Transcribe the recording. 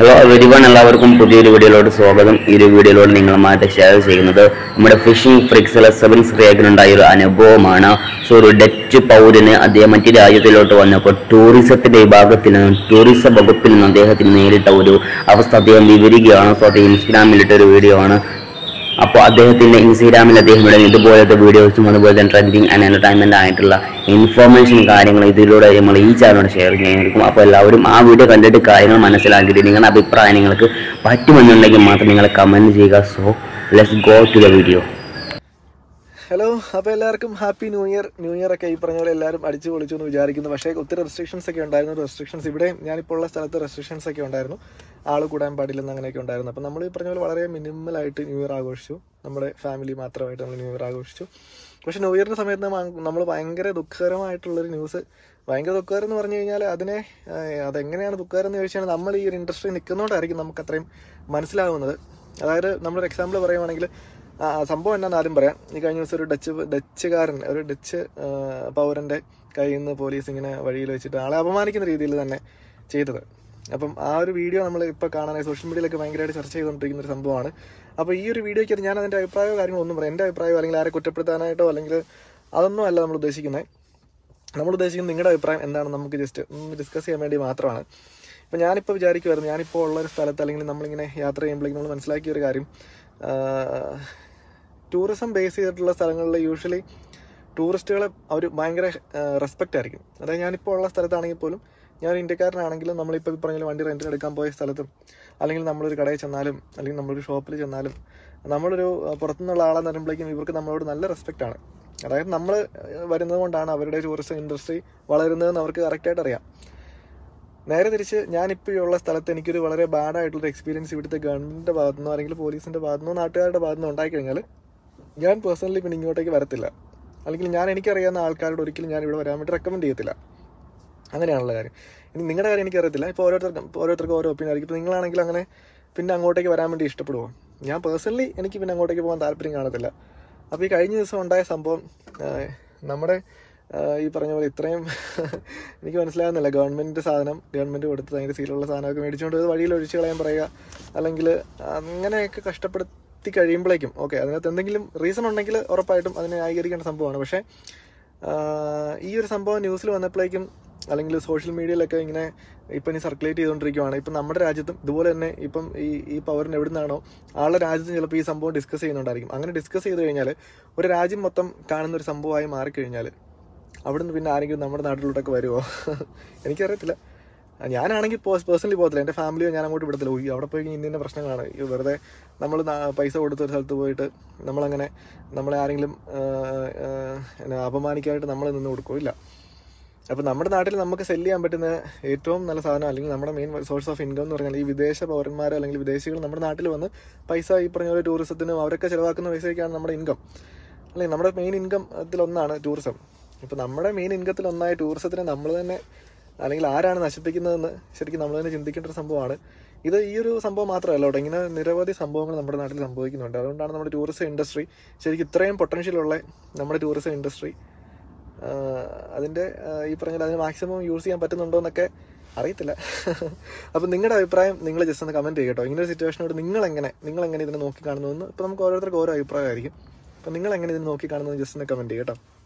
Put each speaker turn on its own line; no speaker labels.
hello everyone എല്ലാവർക്കും പുതിയൊരു വീഡിയോയിലോട്ട് സ്വാഗതം ഈ ഒരു വീഡിയോയിലൂടെ നിങ്ങളുമായിട്ട് ഷെയർ ചെയ്യുന്നത് നമ്മുടെ ഫിഷിംഗ് ഫ്രിക്സിലെ സെവൻ സ്ട്രേക്കിനുണ്ടായ ഒരു അനുഭവമാണ് സോ ഒരു ഡച്ച് പൗരന് അദ്ദേഹം മറ്റു രാജ്യത്തിലോട്ട് വന്നപ്പോൾ ടൂറിസത്തിന്റെ വിഭാഗത്തിൽ നിന്ന് ടൂറിസം വകുപ്പിൽ നിന്ന് അദ്ദേഹത്തിന് നേരിട്ട ഒരു അവസ്ഥ അദ്ദേഹം വിവരിക്കുകയാണ് സോ അത് ഇൻസ്റ്റാഗ്രാമിലിട്ട ഒരു വീഡിയോ ആണ് അപ്പോൾ അദ്ദേഹത്തിന്റെ ഇൻസ്റ്റാഗ്രാമിൽ അദ്ദേഹം ഇടുന്ന ഇതുപോലത്തെ വീഡിയോസും അതുപോലെ തന്നെ ട്രെൻഡിങ് ആൻഡ് എന്റർടൈൻമെന്റ് ആയിട്ടുള്ള ഇൻഫോർമേഷൻ കാര്യങ്ങൾ ഇതിലൂടെ നമ്മൾ ഈ ചാനലോട് ഷെയർ ചെയ്യാനായിരിക്കും അപ്പോൾ എല്ലാവരും ആ വീഡിയോ കണ്ടിട്ട് കാര്യങ്ങൾ മനസ്സിലാക്കിയിട്ട് നിങ്ങളുടെ അഭിപ്രായം നിങ്ങൾക്ക് പറ്റുമെന്നുണ്ടെങ്കിൽ മാത്രം നിങ്ങൾ കമന്റ് ചെയ്യുക so let's go to the video
hello അപ്പോൾ എല്ലാവർക്കും happy new year new year ഒക്കെ ഈ പറഞ്ഞ പോലെ എല്ലാവരും അടിച്ചു പൊളിച്ചു എന്ന് വിചാരിക്കുന്നു പക്ഷേ ഒത്തിരി റെസ്ട്രിക്ഷൻസ് ഒക്കെ ഉണ്ടായിരുന്നു റെസ്ട്രിക്ഷൻസ് ഇവിടെ ഞാനിപ്പോൾ ഉള്ള സ്ഥലത്ത് റെസ്ട്രിക്ഷൻസ് ഒക്കെ ഉണ്ടായിരുന്നു ആൾ കൂടാൻ പാടില്ലെന്ന് അങ്ങനെയൊക്കെ ഉണ്ടായിരുന്നു അപ്പോൾ നമ്മൾ ഈ പറഞ്ഞ പോലെ വളരെ മിനിമലായിട്ട് ന്യൂ ഇയർ ആഘോഷിച്ചു നമ്മുടെ ഫാമിലി മാത്രമായിട്ട് നമ്മൾ ന്യൂ ഇയർ ആഘോഷിച്ചു പക്ഷേ ന്യൂ ഇയറിന്റെ സമയത്ത് നമ്മൾ ഭയങ്കര ദുഃഖകരമായിട്ടുള്ളൊരു ന്യൂസ് ഭയങ്കര ദുഃഖകരം എന്ന് പറഞ്ഞു കഴിഞ്ഞാൽ അതിനെ ഏഹ്, അതെങ്ങനെയാണ് ദുഃഖകരം എന്ന് ചോദിച്ചാൽ നമ്മൾ ഈ ഒരു ഇൻഡസ്ട്രി നിൽക്കുന്നതുകൊണ്ടായിരിക്കും നമുക്ക് അത്രയും മനസ്സിലാവുന്നത് അതായത് നമ്മളൊരു എക്സാമ്പിൾ പറയുവാണെങ്കിൽ ആ സംഭവം എന്നാന്ന് ആദ്യം പറയാം ഈ കഴിഞ്ഞ ദിവസം ഒരു ഡച്ച് ഡച്ചുകാരൻ ഒരു ഡച്ച് ആ, പൗരന്റെ കയ്യിൽ നിന്ന് പോലീസ് ഇങ്ങനെ വഴിയിൽ വെച്ചിട്ട് ആളെ അപമാനിക്കുന്ന രീതിയിൽ തന്നെ ചെയ്തത് അപ്പം ആ ഒരു വീഡിയോ നമ്മൾ ഇപ്പോൾ കാണാനായി സോഷ്യൽ മീഡിയയിലൊക്കെ ഭയങ്കരമായിട്ട് ചർച്ച ചെയ്തുകൊണ്ടിരിക്കുന്ന ഒരു സംഭവമാണ് അപ്പോൾ ഈ ഒരു വീഡിയോയ്ക്ക് ഞാൻ അതിന്റെ അഭിപ്രായമോ കാര്യങ്ങളോ ഒന്നും പറയാം എൻ്റെ അഭിപ്രായം അല്ലെങ്കിൽ ആരെ കുറ്റപ്പെടുത്താനായിട്ടോ അല്ലെങ്കിൽ അതൊന്നും അല്ല നമ്മൾ ഉദ്ദേശിക്കുന്നത് നമ്മൾ ഉദ്ദേശിക്കുന്നത് നിങ്ങളുടെ അഭിപ്രായം എന്താണ് നമുക്ക് ജസ്റ്റ് ഡിസ്കസ് ചെയ്യാൻ വേണ്ടി മാത്രമാണ് ഇപ്പം ഞാനിപ്പോൾ വിചാരിക്കുമായിരുന്നു ഞാനിപ്പോൾ ഉള്ള ഒരു സ്ഥലത്ത് അല്ലെങ്കിൽ നമ്മളിങ്ങനെ യാത്ര ചെയ്യുമ്പോഴേക്കും നമ്മൾ മനസ്സിലാക്കിയ ഒരു കാര്യം ടൂറിസം ബേസ് ചെയ്തിട്ടുള്ള സ്ഥലങ്ങളിൽ യൂഷ്വലി ടൂറിസ്റ്റുകളെ അവർ ഭയങ്കര റെസ്പെക്റ്റ് ആയിരിക്കും അതായത് ഞാനിപ്പോൾ ഉള്ള സ്ഥലത്താണെങ്കിൽ പോലും ഞാൻ ഇന്ത്യക്കാരനാണെങ്കിലും നമ്മളിപ്പോൾ പറഞ്ഞാൽ വണ്ടി റെന്റിന് എടുക്കാൻ പോയ സ്ഥലത്തും അല്ലെങ്കിൽ നമ്മളൊരു കടയിൽ ചെന്നാലും അല്ലെങ്കിൽ നമ്മളൊരു ഷോപ്പിൽ ചെന്നാലും നമ്മളൊരു അഹ് പുറത്തുനിന്നുള്ള ആളെന്ന് പറയുമ്പോഴേക്കും ഇവർക്ക് നമ്മളോട് നല്ല റെസ്പെക്റ്റ് ആണ് അതായത് നമ്മൾ വരുന്നത് കൊണ്ടാണ് അവരുടെ ടൂറിസം ഇൻഡസ്ട്രി വളരുന്നതെന്ന് അവർക്ക് കറക്റ്റായിട്ട് അറിയാം നേരെ തിരിച്ച് ഞാനിപ്പോൾ ഉള്ള സ്ഥലത്ത് എനിക്കൊരു വളരെ ബാഡ് ആയിട്ടുള്ള എക്സ്പീരിയൻസ് ഇവിടുത്തെ ഗവൺമെന്റിന്റെ ഭാഗത്തുനിന്നോ അല്ലെങ്കിൽ പോലീസിന്റെ ഭാഗത്തുനിന്നോ നാട്ടുകാരുടെ ഭാഗത്തുനിന്നോ ഉണ്ടായി കഴിഞ്ഞാൽ ഞാൻ പേഴ്സണലി പിന്നെ ഇങ്ങോട്ടേക്ക് വരത്തില്ല അല്ലെങ്കിൽ ഞാൻ എനിക്കറിയാവുന്ന ആൾക്കാരോട് ഒരിക്കലും ഞാൻ ഇവിടെ വരാൻ വേണ്ടി റെക്കമെൻഡ് ചെയ്യത്തില്ല അങ്ങനെയാണുള്ള കാര്യം ഇനി നിങ്ങളുടെ കാര്യം എനിക്കറിയത്തില്ല ഇപ്പോൾ ഓരോരുത്തർക്കും ഓരോരുത്തർക്കും ഓരോ ഒപ്പീനിയൻ ആയിരിക്കും ഇപ്പോൾ നിങ്ങളാണെങ്കിൽ അങ്ങനെ പിന്നെ അങ്ങോട്ടേക്ക് വരാൻ വേണ്ടി ഇഷ്ടപ്പെടുമോ ഞാൻ പേഴ്സണലി എനിക്ക് പിന്നെ അങ്ങോട്ടേക്ക് പോകാൻ താല്പര്യം കാണത്തില്ല അപ്പോൾ ഈ കഴിഞ്ഞ ദിവസം ഉണ്ടായ സംഭവം ആ, നമ്മുടെ ആ, ഈ പറഞ്ഞ പോലെ ഇത്രയും എനിക്ക് മനസ്സിലാകുന്നില്ല ഗവൺമെന്റ് സാധനം ഗവൺമെന്റ് കൊടുത്ത് അതിന്റെ സീലുള്ള സാധനമൊക്കെ മേടിച്ചുകൊണ്ട് അത് വഴിയിൽ ഒഴിച്ചു കളയാൻ പറയുക അല്ലെങ്കിൽ അങ്ങനെയൊക്കെ കഷ്ടപ്പെടുത്തി കഴിയുമ്പോഴേക്കും ഓക്കെ അതിനകത്ത് എന്തെങ്കിലും റീസൺ ഉണ്ടെങ്കിൽ ഉറപ്പായിട്ടും അതിനെ ന്യായീകരിക്കേണ്ട സംഭവമാണ് പക്ഷേ ആ, ഈ ഒരു സംഭവം ന്യൂസിൽ വന്നപ്പോഴേക്കും അല്ലെങ്കിൽ സോഷ്യൽ മീഡിയയിലൊക്കെ ഇങ്ങനെ ഇപ്പം ഇനി സർക്കുലേറ്റ് ചെയ്തുകൊണ്ടിരിക്കുകയാണ് ഇപ്പം നമ്മുടെ രാജ്യത്തും ഇതുപോലെ തന്നെ ഇപ്പം ഈ ഈ പൗരൻ എവിടെ നിന്നാണോ ആളുടെ രാജ്യത്ത് ചിലപ്പോൾ ഈ സംഭവം ഡിസ്കസ് ചെയ്യുന്നുണ്ടായിരിക്കും അങ്ങനെ ഡിസ്കസ് ചെയ്ത് കഴിഞ്ഞാൽ ഒരു രാജ്യം മൊത്തം കാണുന്ന ഒരു സംഭവമായി മാറിക്കഴിഞ്ഞാൽ അവിടുന്ന് പിന്നെ ആരെങ്കിലും നമ്മുടെ നാട്ടിലോട്ടൊക്കെ വരുമോ എനിക്കറിയത്തില്ല ഞാനാണെങ്കിൽ പേഴ്സണലി പോകത്തില്ല എൻ്റെ ഫാമിലിയോ ഞാൻ അങ്ങോട്ട് വിടത്തില്ല ഉയ്യോ അവിടെ പോയി ഇന്ന ഇന്ന പ്രശ്നങ്ങളാണ് ഈ വെറുതെ നമ്മൾ പൈസ കൊടുത്ത ഒരു സ്ഥലത്ത് പോയിട്ട് നമ്മളങ്ങനെ നമ്മളെ ആരെങ്കിലും ആ, ആ, എന്നാ, അപമാനിക്കാനായിട്ട് നമ്മൾ നിന്ന് കൊടുക്കുമോ ഇല്ല അപ്പോൾ നമ്മുടെ നാട്ടിൽ നമുക്ക് സെല് ചെയ്യാൻ പറ്റുന്ന ഏറ്റവും നല്ല സാധനം അല്ലെങ്കിൽ നമ്മുടെ മെയിൻ സോഴ്സ് ഓഫ് ഇൻകം എന്ന് പറഞ്ഞാൽ ഈ വിദേശ പൗരന്മാർ അല്ലെങ്കിൽ വിദേശികൾ നമ്മുടെ നാട്ടിൽ വന്ന് പൈസ ഈ പറഞ്ഞ പോലെ ടൂറിസത്തിനും അവരൊക്കെ ചിലവാക്കുന്ന പൈസയൊക്കെയാണ് നമ്മുടെ ഇൻകം അല്ലെങ്കിൽ നമ്മുടെ മെയിൻ ഇൻകം അതിലൊന്നാണ് ടൂറിസം ഇപ്പം നമ്മുടെ മെയിൻ ഇൻകത്തിൽ ഒന്നായ ടൂറിസത്തിനെ നമ്മൾ തന്നെ അല്ലെങ്കിൽ ആരാണ് നശിപ്പിക്കുന്നതെന്ന് ശരിക്കും നമ്മൾ തന്നെ ചിന്തിക്കേണ്ട ഒരു സംഭവമാണ് ഇത് ഈ ഒരു സംഭവം മാത്രമല്ല കേട്ടോ ഇങ്ങനെ നിരവധി സംഭവങ്ങൾ നമ്മുടെ നാട്ടിൽ സംഭവിക്കുന്നുണ്ട് അതുകൊണ്ടാണ് നമ്മുടെ ടൂറിസം ഇൻഡസ്ട്രി ശരിക്കും ഇത്രയും പൊട്ടൻഷ്യൽ ഉള്ള നമ്മുടെ ടൂറിസം ഇൻഡസ്ട്രി അതിന്റെ ആ, ഈ പറഞ്ഞാൽ അതിന് മാക്സിമം യൂസ് ചെയ്യാൻ പറ്റുന്നുണ്ടോ എന്നൊക്കെ അറിയത്തില്ല അപ്പം നിങ്ങളുടെ അഭിപ്രായം നിങ്ങൾ ജസ്റ്റ് ഒന്ന് കമന്റ് ചെയ്യട്ടോ ഇങ്ങനെ ഒരു സിറ്റുവേഷനോട് നിങ്ങൾ എങ്ങനെ നിങ്ങൾ എങ്ങനെ ഇതിനെ നോക്കി കാണുന്നു ഇപ്പം നമുക്ക് ഓരോരുത്തർക്ക് ഓരോ അഭിപ്രായമായിരിക്കും അപ്പം നിങ്ങൾ എങ്ങനെ ഇതിനെ നോക്കി കാണുന്നത് ജസ്റ്റ് ഒന്ന് കമന്റ് ചെയ്യട്ടോ